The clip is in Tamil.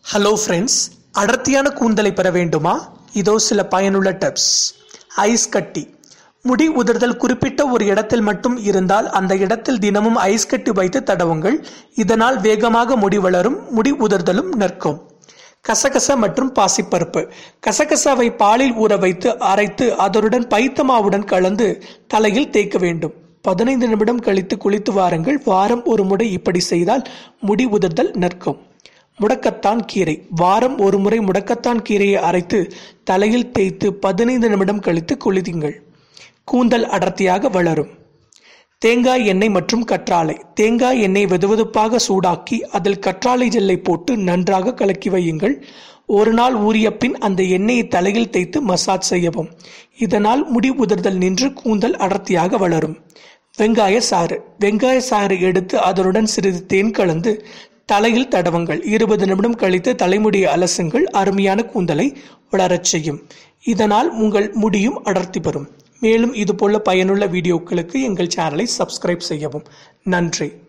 ஹலோ ஃப்ரெண்ட்ஸ் அடர்த்தியான கூந்தலை பெற வேண்டுமா இதோ சில பயனுள்ள டிப்ஸ் ஐஸ் கட்டி முடி உதிர்தல் குறிப்பிட்ட ஒரு இடத்தில் மட்டும் இருந்தால் அந்த இடத்தில் தினமும் ஐஸ் கட்டி வைத்து தடவுங்கள் இதனால் வேகமாக முடி வளரும் முடி உதிர்தலும் நிற்கும் கசகச மற்றும் பாசிப்பருப்பு கசகசாவை பாலில் ஊற வைத்து அரைத்து அதனுடன் பைத்தமாவுடன் கலந்து தலையில் தேய்க்க வேண்டும் பதினைந்து நிமிடம் கழித்து குளித்து வாருங்கள் வாரம் ஒரு முறை இப்படி செய்தால் முடி உதிர்தல் நிற்கும் முடக்கத்தான் கீரை வாரம் ஒரு முறை முடக்கத்தான் கீரையை அரைத்து தலையில் தேய்த்து பதினைந்து நிமிடம் கழித்து குளித்துங்கள் கூந்தல் அடர்த்தியாக வளரும் தேங்காய் எண்ணெய் மற்றும் கற்றாழை தேங்காய் எண்ணெய் வெதுவெதுப்பாக சூடாக்கி அதில் கற்றாழை ஜெல்லை போட்டு நன்றாக கலக்கி வையுங்கள் ஒரு நாள் ஊறிய பின் அந்த எண்ணெயை தலையில் தேய்த்து மசாஜ் செய்யவும் இதனால் முடி உதிர்தல் நின்று கூந்தல் அடர்த்தியாக வளரும் வெங்காய சாறு வெங்காய சாறு எடுத்து அதனுடன் சிறிது தேன் கலந்து தலையில் தடவுங்கள் இருபது நிமிடம் கழித்து தலைமுடியை அலசுங்கள் அருமையான கூந்தலை வளரச் செய்யும் இதனால் உங்கள் முடியும் அடர்த்தி பெறும் மேலும் இதுபோல பயனுள்ள வீடியோக்களுக்கு எங்கள் சேனலை சப்ஸ்கிரைப் செய்யவும் நன்றி